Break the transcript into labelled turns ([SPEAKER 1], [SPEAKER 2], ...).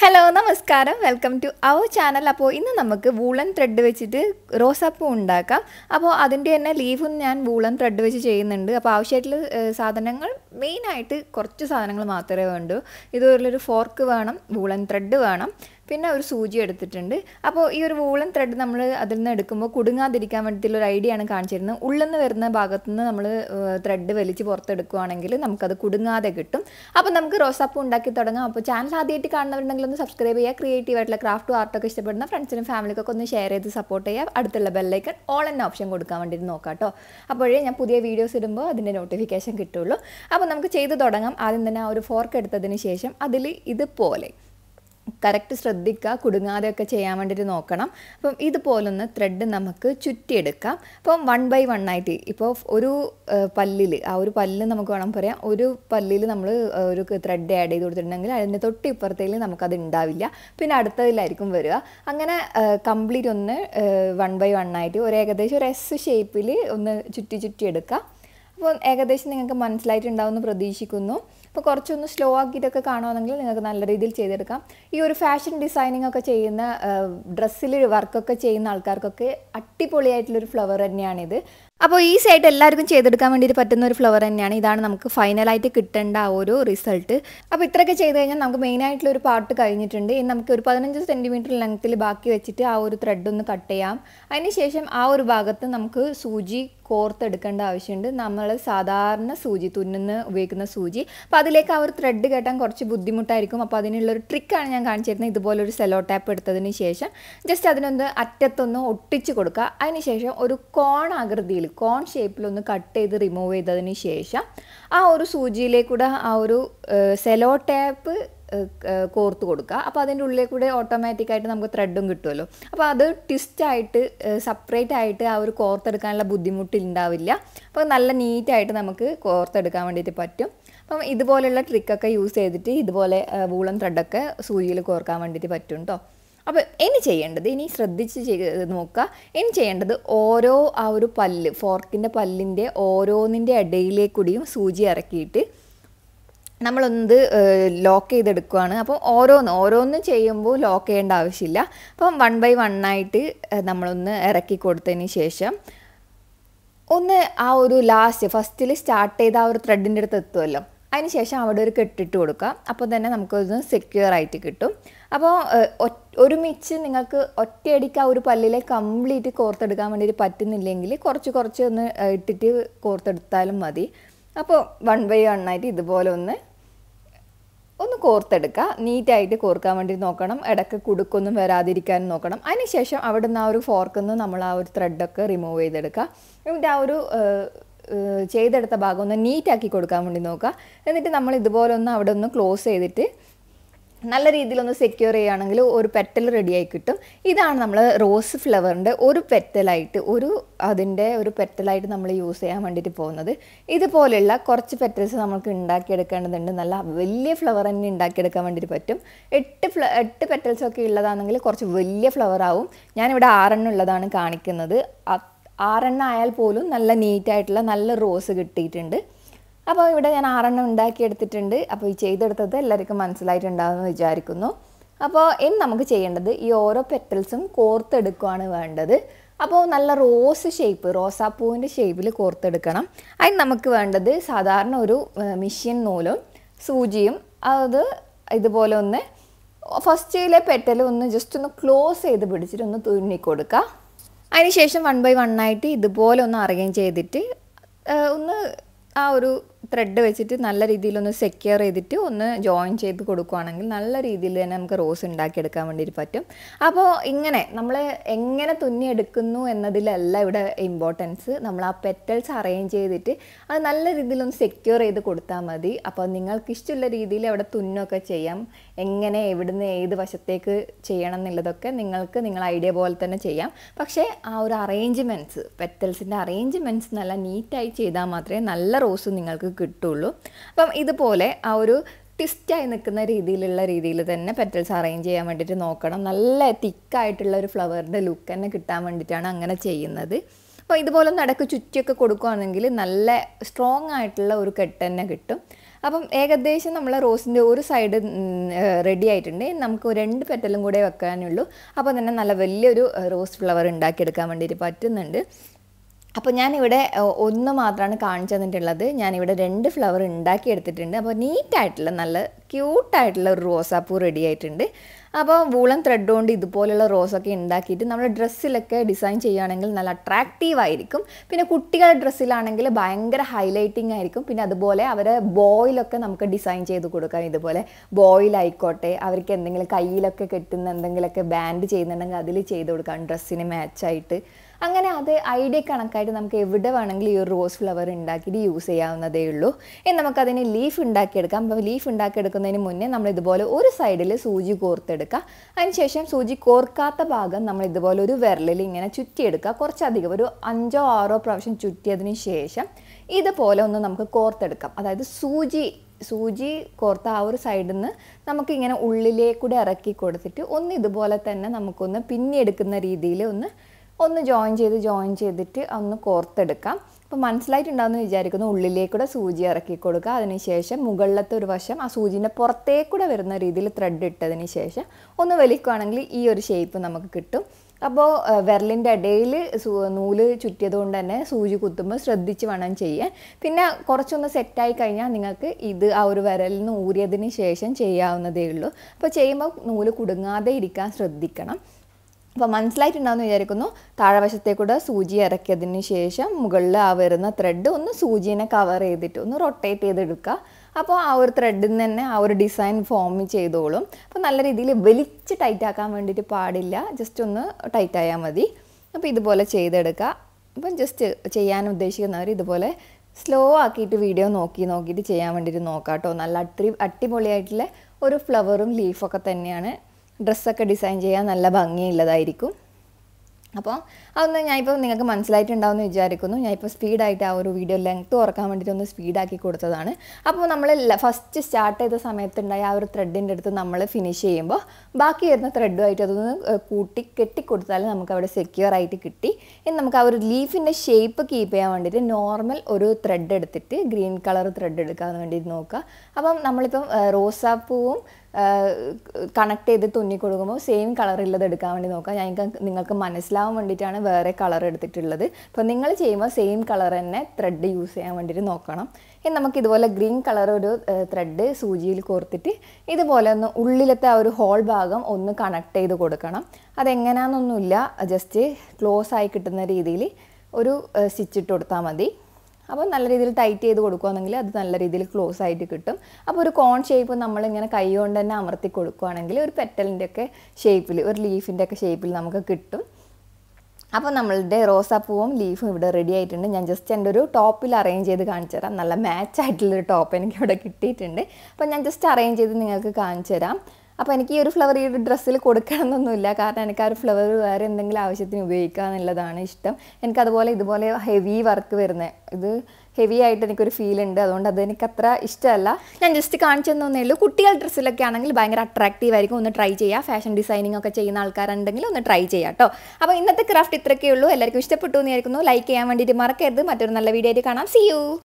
[SPEAKER 1] hello നമസ്കാരം welcome to our channel അപ്പോൾ ഇന്ന് നമുക്ക് വൂളൻ ത്രെഡ് വെച്ചിട്ട് റോസാപ്പൂ ഉണ്ടാക്കാം അപ്പോൾ അതിൻ്റെ തന്നെ ലീഫും ഞാൻ വൂളൻ ത്രെഡ് വെച്ച് ചെയ്യുന്നുണ്ട് അപ്പോൾ ആവശ്യമായിട്ടുള്ള ഏഹ്, സാധനങ്ങൾ മെയിനായിട്ട് കുറച്ച് സാധനങ്ങൾ മാത്രമേ വേണ്ടൂ ഇതുപോലൊരു ഫോർക്ക് വേണം വൂളൻ ത്രെഡ് വേണം പിന്നെ ഒരു സൂചി എടുത്തിട്ടുണ്ട് അപ്പോൾ ഈ ഒരു വൂളൻ ത്രെഡ് നമ്മൾ അതിൽ നിന്ന് എടുക്കുമ്പോൾ കുടുങ്ങാതിരിക്കാൻ വേണ്ടിയിട്ടുള്ള ഒരു ഐഡിയ ആണ് കാണിച്ചിരുന്നത് ഉള്ളിൽ നിന്ന് വരുന്ന ഭാഗത്തു നിന്ന് നമ്മൾ ത്രെഡ് വലിച്ച് പുറത്തെടുക്കുകയാണെങ്കിൽ നമുക്കത് കുടുങ്ങാതെ കിട്ടും അപ്പോൾ നമുക്ക് റോസാപ്പൂ ഉണ്ടാക്കി തുടങ്ങാം അപ്പോൾ ചാനൽ ആദ്യമായിട്ട് കാണുന്നവരുണ്ടെങ്കിൽ ഒന്ന് സബ്സ്ക്രൈബ് ചെയ്യുക ക്രിയേറ്റീവ് ആയിട്ടുള്ള ക്രാഫ്റ്റും ആർട്ടൊക്കെ ഇഷ്ടപ്പെടുന്ന ഫ്രണ്ട്സിനും ഫാമിലിക്കൊക്കെ ഒന്ന് ഷെയർ ചെയ്ത് സപ്പോർട്ട് ചെയ്യുക അടുത്തുള്ള ബെല്ലൈക്കൺ ഓൾ എന്ന ഓപ്ഷൻ കൊടുക്കാൻ വേണ്ടിയിട്ട് നോക്കാം കേട്ടോ അപ്പോഴേ ഞാൻ പുതിയ വീഡിയോസ് ഇടുമ്പോൾ അതിൻ്റെ നോട്ടിഫിക്കേഷൻ കിട്ടുള്ളൂ അപ്പോൾ നമുക്ക് ചെയ്ത് തുടങ്ങാം ആദ്യം തന്നെ ആ ഒരു ഫോർക്ക് എടുത്തതിന് ശേഷം അതിൽ ഇതുപോലെ കറക്റ്റ് ശ്രദ്ധിക്കുക കുടുങ്ങാതെയൊക്കെ ചെയ്യാൻ വേണ്ടിയിട്ട് നോക്കണം അപ്പം ഇതുപോലൊന്ന് ത്രെഡ് നമുക്ക് ചുറ്റിയെടുക്കാം അപ്പം വൺ ബൈ വൺ ആയിട്ട് ഇപ്പോൾ ഒരു പല്ലിൽ ആ ഒരു പല്ല് നമുക്ക് വേണം പറയാം ഒരു പല്ലിൽ നമ്മൾ ഒരു ത്രെഡ് ആഡ് ചെയ്ത് കൊടുത്തിട്ടുണ്ടെങ്കിൽ അതിൻ്റെ തൊട്ട് ഇപ്പുറത്തേൽ നമുക്കത് ഉണ്ടാവില്ല പിന്നെ അടുത്തതിലായിരിക്കും വരിക അങ്ങനെ കംപ്ലീറ്റ് ഒന്ന് വൺ ബൈ വൺ ആയിട്ട് ഒരു ഏകദേശം ഒരു എസ് ഷേപ്പിൽ ഒന്ന് ചുറ്റി ചുറ്റി എടുക്കുക അപ്പോൾ ഏകദേശം നിങ്ങൾക്ക് മനസ്സിലായിട്ടുണ്ടാവുമെന്ന് പ്രതീക്ഷിക്കുന്നു അപ്പോൾ കുറച്ചൊന്ന് സ്ലോ ആക്കിയിട്ടൊക്കെ കാണുവാണെങ്കിൽ നിങ്ങൾക്ക് നല്ല രീതിയിൽ ചെയ്തെടുക്കാം ഈ ഒരു ഫാഷൻ ഡിസൈനിങ് ഒക്കെ ചെയ്യുന്ന ഡ്രസ്സിൽ വർക്കൊക്കെ ചെയ്യുന്ന ആൾക്കാർക്കൊക്കെ അടിപൊളിയായിട്ടുള്ളൊരു ഫ്ലവർ തന്നെയാണിത് അപ്പോൾ ഈസി ആയിട്ട് എല്ലാവർക്കും ചെയ്തെടുക്കാൻ വേണ്ടിയിട്ട് പറ്റുന്ന ഒരു ഫ്ലവർ തന്നെയാണ് ഇതാണ് നമുക്ക് ഫൈനലായിട്ട് കിട്ടേണ്ട ആ ഒരു റിസൾട്ട് അപ്പോൾ ഇത്രയൊക്കെ ചെയ്ത് കഴിഞ്ഞാൽ നമുക്ക് മെയിനായിട്ടുള്ള ഒരു പാർട്ട് കഴിഞ്ഞിട്ടുണ്ട് ഇനി നമുക്ക് ഒരു പതിനഞ്ച് സെൻറ്റിമീറ്റർ ലെങ്ത്തിൽ ബാക്കി വെച്ചിട്ട് ആ ഒരു ത്രെഡ് ഒന്ന് കട്ട് ചെയ്യാം അതിനുശേഷം ആ ഒരു ഭാഗത്ത് നമുക്ക് സൂചി കോർത്തെടുക്കേണ്ട ആവശ്യമുണ്ട് നമ്മൾ സാധാരണ സൂചി തുന്നുന്ന ഉപയോഗിക്കുന്ന സൂചി അപ്പോൾ അതിലേക്ക് ആ ഒരു ത്രെഡ് കെട്ടാൻ കുറച്ച് ബുദ്ധിമുട്ടായിരിക്കും അപ്പോൾ അതിനുള്ളൊരു ട്രിക്കാണ് ഞാൻ കാണിച്ചിരുന്നത് ഇതുപോലൊരു സെലോ ടാപ്പ് എടുത്തതിന് ശേഷം ജസ്റ്റ് അതിനൊന്ന് അറ്റത്തൊന്ന് ഒട്ടിച്ച് കൊടുക്കുക അതിനുശേഷം ഒരു കോൺ ആകൃതിയിൽ കോൺ ഷേപ്പിലൊന്ന് കട്ട് ചെയ്ത് റിമൂവ് ചെയ്തതിന് ശേഷം ആ ഒരു സൂചിയിലേക്കൂടെ ആ ഒരു സെലോ ടാപ്പ് കോർത്ത് കൊടുക്കുക അപ്പോൾ അതിൻ്റെ ഉള്ളിൽ കൂടെ ഓട്ടോമാറ്റിക്കായിട്ട് നമുക്ക് ത്രെഡും കിട്ടുമല്ലോ അപ്പോൾ അത് ട്വിസ്റ്റായിട്ട് സെപ്പറേറ്റ് ആയിട്ട് ആ ഒരു കോർത്തെടുക്കാനുള്ള ബുദ്ധിമുട്ട് ഉണ്ടാവില്ല അപ്പോൾ നല്ല നീറ്റായിട്ട് നമുക്ക് കോർത്തെടുക്കാൻ വേണ്ടിയിട്ട് പറ്റും അപ്പം ഇതുപോലെയുള്ള ട്രിക്കൊക്കെ യൂസ് ചെയ്തിട്ട് ഇതുപോലെ വൂളൻ ത്രെഡൊക്കെ സൂചിയിൽ കോർക്കാൻ വേണ്ടിയിട്ട് പറ്റും കേട്ടോ അപ്പോൾ ഇനി ചെയ്യേണ്ടത് ഇനി ശ്രദ്ധിച്ച് ചെയ്ത് നോക്കുക ഇനി ചെയ്യേണ്ടത് ഓരോ ആ ഒരു പല്ല് ഫോർക്കിൻ്റെ പല്ലിൻ്റെ ഓരോന്നിൻ്റെ ഇടയിലേക്കൂടിയും സൂചി ഇറക്കിയിട്ട് നമ്മളൊന്ന് ലോക്ക് ചെയ്തെടുക്കുകയാണ് അപ്പോൾ ഓരോന്ന് ഓരോന്ന് ചെയ്യുമ്പോൾ ലോക്ക് ചെയ്യേണ്ട ആവശ്യമില്ല അപ്പം വൺ ബൈ വൺ ആയിട്ട് നമ്മളൊന്ന് ഇറക്കി കൊടുത്തതിന് ശേഷം ഒന്ന് ആ ഒരു ലാസ്റ്റ് ഫസ്റ്റിൽ സ്റ്റാർട്ട് ചെയ്ത ആ ഒരു ത്രെഡിൻ്റെ അടുത്ത് എത്തുമല്ലോ അതിന് ശേഷം അവിടെ ഒരു കെട്ടിട്ട് കൊടുക്കുക അപ്പോൾ തന്നെ നമുക്കൊന്ന് സെക്യൂർ ആയിട്ട് കിട്ടും അപ്പോൾ ഒരുമിച്ച് നിങ്ങൾക്ക് ഒറ്റയടിക്ക് ആ ഒരു പല്ലിലെ കംപ്ലീറ്റ് കോർത്തെടുക്കാൻ വേണ്ടിയിട്ട് പറ്റുന്നില്ലെങ്കിൽ കുറച്ച് കുറച്ച് ഒന്ന് ഇട്ടിട്ട് കോർത്തെടുത്താലും മതി അപ്പോൾ വൺ ബൈ വൺ ആയിട്ട് ഇതുപോലെ ഒന്ന് ഒന്ന് കോർത്തെടുക്കുക നീറ്റായിട്ട് കോർക്കാൻ വേണ്ടി നോക്കണം ഇടയ്ക്ക് കുടുക്കൊന്നും വരാതിരിക്കാൻ നോക്കണം അതിനുശേഷം അവിടെ നിന്ന് ആ ഒരു ഫോർക്കിൽ നിന്ന് നമ്മൾ ആ ഒരു ത്രെഡൊക്കെ റിമൂവ് ചെയ്തെടുക്കുക എന്നിട്ട് ആ ഒരു ചെയ്തെടുത്ത ഭാഗം ഒന്ന് നീറ്റാക്കി കൊടുക്കാൻ വേണ്ടി നോക്കുക എന്നിട്ട് നമ്മൾ ഇതുപോലെ ഒന്ന് അവിടെ ഒന്ന് ക്ലോസ് ചെയ്തിട്ട് നല്ല രീതിയിലൊന്ന് സെക്യൂർ ചെയ്യുകയാണെങ്കിൽ ഒരു പെറ്റൽ റെഡിയായി കിട്ടും ഇതാണ് നമ്മൾ റോസ് ഫ്ലവറിൻ്റെ ഒരു പെറ്റലായിട്ട് ഒരു അതിൻ്റെ ഒരു പെറ്റലായിട്ട് നമ്മൾ യൂസ് ചെയ്യാൻ വേണ്ടിയിട്ട് പോകുന്നത് ഇതുപോലെയുള്ള കുറച്ച് പെറ്റൽസ് നമുക്ക് ഉണ്ടാക്കിയെടുക്കേണ്ടതുണ്ട് നല്ല വലിയ ഫ്ലവർ തന്നെ ഉണ്ടാക്കിയെടുക്കാൻ വേണ്ടിയിട്ട് പറ്റും എട്ട് ഫ്ല എട്ട് പെറ്റൽസ് ഒക്കെ ഉള്ളതാണെങ്കിൽ കുറച്ച് വലിയ ഫ്ലവർ ആവും ഞാനിവിടെ ആറെണ്ണം ഉള്ളതാണ് കാണിക്കുന്നത് ആറെണ്ണം ആയാൽ പോലും നല്ല നീറ്റായിട്ടുള്ള നല്ല റോസ് കിട്ടിയിട്ടുണ്ട് അപ്പോൾ ഇവിടെ ഞാൻ ആറെണ്ണം ഉണ്ടാക്കിയെടുത്തിട്ടുണ്ട് അപ്പോൾ ഈ ചെയ്തെടുത്തത് എല്ലാവർക്കും മനസ്സിലായിട്ടുണ്ടാകുമെന്ന് വിചാരിക്കുന്നു അപ്പോൾ ഇനി നമുക്ക് ചെയ്യേണ്ടത് ഈ ഓരോ പെറ്റൽസും കോർത്തെടുക്കുകയാണ് വേണ്ടത് അപ്പോൾ നല്ല റോസ് ഷേപ്പ് റോസാപ്പൂവിൻ്റെ ഷേപ്പിൽ കോർത്തെടുക്കണം അതിന് നമുക്ക് വേണ്ടത് സാധാരണ ഒരു മിഷ്യൻ നൂലും സൂചിയും അത് ഇതുപോലെ ഒന്ന് ഫസ്റ്റിലെ പെറ്റൽ ഒന്ന് ജസ്റ്റ് ഒന്ന് ക്ലോസ് ചെയ്ത് പിടിച്ചിട്ട് ഒന്ന് തുന്നി കൊടുക്കുക അതിനുശേഷം വൺ ബൈ വൺ ആയിട്ട് ഇതുപോലെ ഒന്ന് അറേഞ്ച് ചെയ്തിട്ട് ഒന്ന് ആ ഒരു ത്രെഡ് വെച്ചിട്ട് നല്ല രീതിയിലൊന്ന് സെക്യൂർ ചെയ്തിട്ട് ഒന്ന് ജോയിൻ ചെയ്ത് കൊടുക്കുകയാണെങ്കിൽ നല്ല രീതിയിൽ തന്നെ നമുക്ക് റോസ് ഉണ്ടാക്കിയെടുക്കാൻ വേണ്ടിയിട്ട് പറ്റും അപ്പോൾ ഇങ്ങനെ നമ്മൾ എങ്ങനെ തുന്നിയെടുക്കുന്നു എന്നതിലല്ല ഇവിടെ ഇമ്പോർട്ടൻസ് നമ്മൾ ആ പെറ്റൽസ് അറേഞ്ച് ചെയ്തിട്ട് അത് നല്ല രീതിയിലൊന്ന് സെക്യൂർ ചെയ്ത് കൊടുത്താൽ മതി അപ്പോൾ നിങ്ങൾക്ക് ഇഷ്ടമുള്ള രീതിയിൽ അവിടെ തുന്നൊക്കെ ചെയ്യാം എങ്ങനെ എവിടുന്ന് ഏത് വശത്തേക്ക് ചെയ്യണം എന്നുള്ളതൊക്കെ നിങ്ങൾക്ക് നിങ്ങൾ ഐഡിയ പോലെ തന്നെ ചെയ്യാം പക്ഷേ ആ ഒരു അറേഞ്ച്മെൻറ്റ്സ് പെറ്റൽസിൻ്റെ അറേഞ്ച്മെൻറ്റ്സ് നല്ല നീറ്റായി ചെയ്താൽ മാത്രമേ നല്ല റോസ് നിങ്ങൾക്ക് കിട്ടുള്ളൂ അപ്പം ഇതുപോലെ ആ ഒരു ട്വിസ്റ്റായി നിൽക്കുന്ന രീതിയിലുള്ള രീതിയിൽ തന്നെ പെറ്റൽസ് അറേഞ്ച് ചെയ്യാൻ വേണ്ടിയിട്ട് നോക്കണം നല്ല തിക്കായിട്ടുള്ള ഒരു ഫ്ലവറിൻ്റെ ലുക്ക് തന്നെ കിട്ടാൻ വേണ്ടിയിട്ടാണ് അങ്ങനെ ചെയ്യുന്നത് അപ്പോൾ ഇതുപോലെ നടക്ക് ചുറ്റിയൊക്കെ കൊടുക്കുകയാണെങ്കിൽ നല്ല സ്ട്രോങ് ആയിട്ടുള്ള ഒരു കെട്ട് തന്നെ കിട്ടും അപ്പം ഏകദേശം നമ്മൾ റോസിൻ്റെ ഒരു സൈഡ് റെഡി ആയിട്ടുണ്ട് ഇനി നമുക്ക് രണ്ട് പെറ്റലും കൂടെ വെക്കാനുള്ളൂ അപ്പോൾ തന്നെ നല്ല വലിയൊരു റോസ് ഫ്ലവർ ഉണ്ടാക്കിയെടുക്കാൻ വേണ്ടിയിട്ട് പറ്റുന്നുണ്ട് അപ്പോൾ ഞാനിവിടെ ഏഹ്, ഒന്ന് മാത്രമാണ് കാണിച്ചു തന്നിട്ടുള്ളത് ഞാനിവിടെ രണ്ട് ഫ്ലവർ ഉണ്ടാക്കിയെടുത്തിട്ടുണ്ട് അപ്പോൾ നീറ്റായിട്ടുള്ള നല്ല ക്യൂട്ടായിട്ടുള്ള ഒരു റോസാപ്പൂ റെഡി ആയിട്ടുണ്ട് അപ്പോൾ വൂളൻ ത്രെഡ് കൊണ്ട് ഇതുപോലുള്ള റോസൊക്കെ ഉണ്ടാക്കിയിട്ട് നമ്മൾ ഡ്രസ്സിലൊക്കെ ഡിസൈൻ ചെയ്യുകയാണെങ്കിൽ നല്ല അട്രാക്റ്റീവ് ആയിരിക്കും പിന്നെ കുട്ടികളുടെ ഡ്രസ്സിലാണെങ്കിൽ ഭയങ്കര ഹൈലൈറ്റിംഗ് ആയിരിക്കും പിന്നെ അതുപോലെ അവരെ ബോയിലൊക്കെ നമുക്ക് ഡിസൈൻ ചെയ്ത് കൊടുക്കാം ഇതുപോലെ ബോയിലായിക്കോട്ടെ അവർക്ക് എന്തെങ്കിലും കയ്യിലൊക്കെ കെട്ടുന്ന എന്തെങ്കിലുമൊക്കെ ബാൻഡ് ചെയ്യുന്നുണ്ടെങ്കിൽ അതിൽ ചെയ്ത് കൊടുക്കാം ഡ്രസ്സിന് മാച്ചായിട്ട് അങ്ങനെ അത് ഐഡിയ കണക്കായിട്ട് നമുക്ക് എവിടെ വേണമെങ്കിലും ഈ ഒരു റോസ് ഫ്ലവർ ഉണ്ടാക്കിയിട്ട് യൂസ് ചെയ്യാവുന്നതേ ഉള്ളൂ ഇനി നമുക്കതിന് ലീഫ് ഉണ്ടാക്കിയെടുക്കാം അപ്പോൾ ലീഫ് ഉണ്ടാക്കിയെടുക്കുന്നതിന് മുന്നേ നമ്മൾ ഇതുപോലെ ഒരു സൈഡിൽ സൂചി കോർത്തെടുക്കുക അതിനുശേഷം സൂചി കോർക്കാത്ത ഭാഗം നമ്മൾ ഇതുപോലെ ഒരു വിരലിൽ ഇങ്ങനെ ചുറ്റിയെടുക്കുക കുറച്ചധികം ഒരു അഞ്ചോ ആറോ പ്രാവശ്യം ചുറ്റിയതിന് ശേഷം ഇതുപോലെ ഒന്ന് നമുക്ക് കോർത്തെടുക്കാം അതായത് സൂചി സൂചി കോർത്ത ആ ഒരു സൈഡിൽ നിന്ന് നമുക്കിങ്ങനെ ഉള്ളിലേക്കൂടെ ഇറക്കി കൊടുത്തിട്ട് ഒന്ന് ഇതുപോലെ തന്നെ നമുക്കൊന്ന് പിന്നിയെടുക്കുന്ന രീതിയിൽ ഒന്ന് ഒന്ന് ജോയിൻ ചെയ്ത് ജോയിൻ ചെയ്തിട്ട് ഒന്ന് കോർത്തെടുക്കാം അപ്പോൾ മനസ്സിലായിട്ടുണ്ടാവുമെന്ന് വിചാരിക്കുന്നു ഉള്ളിലേക്കൂടെ സൂചി ഇറക്കി കൊടുക്കുക അതിനുശേഷം മുകളിലത്തെ ഒരു വശം ആ സൂചിൻ്റെ പുറത്തേക്കൂടെ വരുന്ന രീതിയിൽ ത്രെഡ് ഇട്ടതിന് ശേഷം ഒന്ന് വലിക്കുകയാണെങ്കിൽ ഈ ഒരു ഷേപ്പ് നമുക്ക് കിട്ടും അപ്പോൾ വിരലിൻ്റെ ഇടയിൽ നൂല് ചുറ്റിയത് കൊണ്ട് തന്നെ സൂചി കുത്തുമ്പോൾ ശ്രദ്ധിച്ച് വേണം ചെയ്യാൻ പിന്നെ കുറച്ചൊന്ന് സെറ്റായി കഴിഞ്ഞാൽ നിങ്ങൾക്ക് ഇത് ആ ഒരു വിരലിൽ നിന്ന് ഊരിയതിന് ശേഷം ചെയ്യാവുന്നതേ ഉള്ളൂ അപ്പോൾ ചെയ്യുമ്പോൾ നൂല് കുടുങ്ങാതെ ഇരിക്കാൻ ശ്രദ്ധിക്കണം അപ്പോൾ മനസ്സിലായിട്ടുണ്ടാവുമെന്ന് വിചാരിക്കുന്നു താഴെവശത്തേക്കൂടെ സൂചി ഇറക്കിയതിന് ശേഷം മുകളിൽ ആ വരുന്ന ത്രെഡ് ഒന്ന് സൂചീനെ കവർ ചെയ്തിട്ട് ഒന്ന് റൊട്ടേറ്റ് ചെയ്തെടുക്കുക അപ്പോൾ ആ ഒരു ത്രെഡിൽ നിന്ന് തന്നെ ആ ഒരു ഡിസൈൻ ഫോം ചെയ്തോളും അപ്പോൾ നല്ല രീതിയിൽ വലിച്ച് ടൈറ്റ് ആക്കാൻ വേണ്ടിയിട്ട് പാടില്ല ജസ്റ്റ് ഒന്ന് ടൈറ്റ് ആയാൽ മതി അപ്പോൾ ഇതുപോലെ ചെയ്തെടുക്കുക അപ്പം ജസ്റ്റ് ചെയ്യാൻ ഉദ്ദേശിക്കുന്നവർ ഇതുപോലെ സ്ലോ ആക്കിയിട്ട് വീഡിയോ നോക്കി നോക്കിയിട്ട് ചെയ്യാൻ വേണ്ടിയിട്ട് നോക്കാം കേട്ടോ നല്ല അട്ടി അടിപൊളിയായിട്ടുള്ള ഒരു ഫ്ലവറും ലീഫൊക്കെ തന്നെയാണ് ഡ്രസ്സൊക്കെ ഡിസൈൻ ചെയ്യാൻ നല്ല ഭംഗിയുള്ളതായിരിക്കും അപ്പോൾ അതൊന്ന് ഞാനിപ്പോൾ നിങ്ങൾക്ക് മനസ്സിലായിട്ടുണ്ടാവുമെന്ന് വിചാരിക്കുന്നു ഞാനിപ്പോൾ സ്പീഡായിട്ട് ആ ഒരു വീഡിയോ ലെങ്ത്ത് കുറക്കാൻ വേണ്ടിയിട്ട് ഒന്ന് സ്പീഡാക്കി കൊടുത്തതാണ് അപ്പോൾ നമ്മൾ ഫസ്റ്റ് സ്റ്റാർട്ട് ചെയ്ത സമയത്തുണ്ടായ ആ ഒരു ത്രെഡിൻ്റെ അടുത്ത് നമ്മൾ ഫിനിഷ് ചെയ്യുമ്പോൾ ബാക്കി വരുന്ന ത്രെഡുമായിട്ട് അതൊന്ന് ഏഹ്, കൂട്ടി കെട്ടിക്കൊടുത്താൽ നമുക്ക് അവിടെ സെക്യൂർ ആയിട്ട് കിട്ടി ഇനി നമുക്ക് ആ ഒരു ലീഫിൻ്റെ ഷേപ്പ് കീപ്പ് ചെയ്യാൻ വേണ്ടിയിട്ട് നോർമൽ ഒരു ത്രെഡ് എടുത്തിട്ട് ഗ്രീൻ കളർ ത്രെഡ് എടുക്കാൻ വേണ്ടിയിട്ട് നോക്കുക അപ്പം നമ്മളിപ്പം ഏഹ്, റോസാപ്പൂവും കണക്ട് ചെയ്ത് തുന്നി കൊടുക്കുമ്പോൾ സെയിം കളറുള്ളത് എടുക്കാൻ വേണ്ടി നോക്കുക ഞങ്ങൾക്ക് നിങ്ങൾക്ക് മനസ്സിലാവാൻ വേണ്ടിയിട്ടാണ് വേറെ കളർ എടുത്തിട്ടുള്ളത് അപ്പോൾ നിങ്ങൾ ചെയ്യുമ്പോൾ സെയിം കളർ തന്നെ ത്രെഡ് യൂസ് ചെയ്യാൻ വേണ്ടിയിട്ട് നോക്കണം ഇനി നമുക്ക് ഇതുപോലെ ഗ്രീൻ കളർ ഒരു ത്രെഡ് സൂചിയിൽ കോർത്തിട്ട് ഇതുപോലെ ഒന്ന് ഉള്ളിലത്തെ ആ ഒരു ഹോൾ ഭാഗം ഒന്ന് കണക്ട് ചെയ്ത് കൊടുക്കണം അതെങ്ങനെയാണെന്നൊന്നുമില്ല ജസ്റ്റ് ക്ലോസ് ആയി കിട്ടുന്ന രീതിയിൽ ഒരു സ്റ്റിച്ച് ഇട്ട് കൊടുത്താൽ മതി അപ്പോൾ നല്ല രീതിയിൽ ടൈറ്റ് ചെയ്ത് കൊടുക്കുകയാണെങ്കിൽ അത് നല്ല രീതിയിൽ ക്ലോസ് ആയിട്ട് കിട്ടും അപ്പോൾ ഒരു കോൺ ഷേപ്പ് നമ്മളിങ്ങനെ കൈ കൊണ്ട് തന്നെ അമർത്തി കൊടുക്കുകയാണെങ്കിൽ ഒരു പെറ്റലിൻ്റെ ഒക്കെ ഷേപ്പിൽ ഒരു ലീഫിൻ്റെ ഒക്കെ ഷേപ്പിൽ നമുക്ക് കിട്ടും അപ്പോൾ നമ്മളുടെ റോസാപ്പൂവും ലീഫും ഇവിടെ റെഡി ആയിട്ടുണ്ട് ഞാൻ ജസ്റ്റ് എൻ്റെ ഒരു ടോപ്പിൽ അറേഞ്ച് ചെയ്ത് കാണിച്ചു തരാം നല്ല മാച്ച് ആയിട്ടുള്ളൊരു ടോപ്പ് എനിക്ക് ഇവിടെ കിട്ടിയിട്ടുണ്ട് അപ്പോൾ ഞാൻ ജസ്റ്റ് അറേഞ്ച് ചെയ്ത് നിങ്ങൾക്ക് കാണിച്ചു തരാം അപ്പോൾ എനിക്ക് ഈ ഒരു ഫ്ലവർ ഈ ഒരു ഡ്രസ്സിൽ കൊടുക്കണം എന്നൊന്നുമില്ല കാരണം എനിക്ക് ആ ഒരു ഫ്ലവർ വേറെ എന്തെങ്കിലും ആവശ്യത്തിന് ഉപയോഗിക്കുക എന്നുള്ളതാണ് ഇഷ്ടം എനിക്കതുപോലെ ഇതുപോലെ ഹെവി വർക്ക് വരുന്നത് ഇത് ഹെവി ആയിട്ട് എനിക്കൊരു ഫീൽ ഉണ്ട് അതുകൊണ്ട് അത് എനിക്ക് അത്ര ഇഷ്ടമല്ല ഞാൻ ജസ്റ്റ് കാണിച്ചു തന്നേ ഉള്ളൂ കുട്ടികൾ ഡ്രസ്സിലൊക്കെ ആണെങ്കിൽ ഭയങ്കര അട്രാക്റ്റീവ് ആയിരിക്കും ഒന്ന് ട്രൈ ചെയ്യുക ഫാഷൻ ഡിസൈനിങ് ഒക്കെ ചെയ്യുന്ന ആൾക്കാരുണ്ടെങ്കിൽ ഒന്ന് ട്രൈ ചെയ്യാം കേട്ടോ അപ്പോൾ ഇന്നത്തെ ക്രാഫ്റ്റ് ഇത്രയൊക്കെ ഉള്ളൂ എല്ലാവർക്കും ഇഷ്ടപ്പെട്ടു എന്ന് വിചാരിക്കുന്നു ലൈക്ക് ചെയ്യാൻ വേണ്ടിയിട്ട് മറക്കരുത് മറ്റൊരു നല്ല വീഡിയോ ആയിട്ട് കാണാം സി യു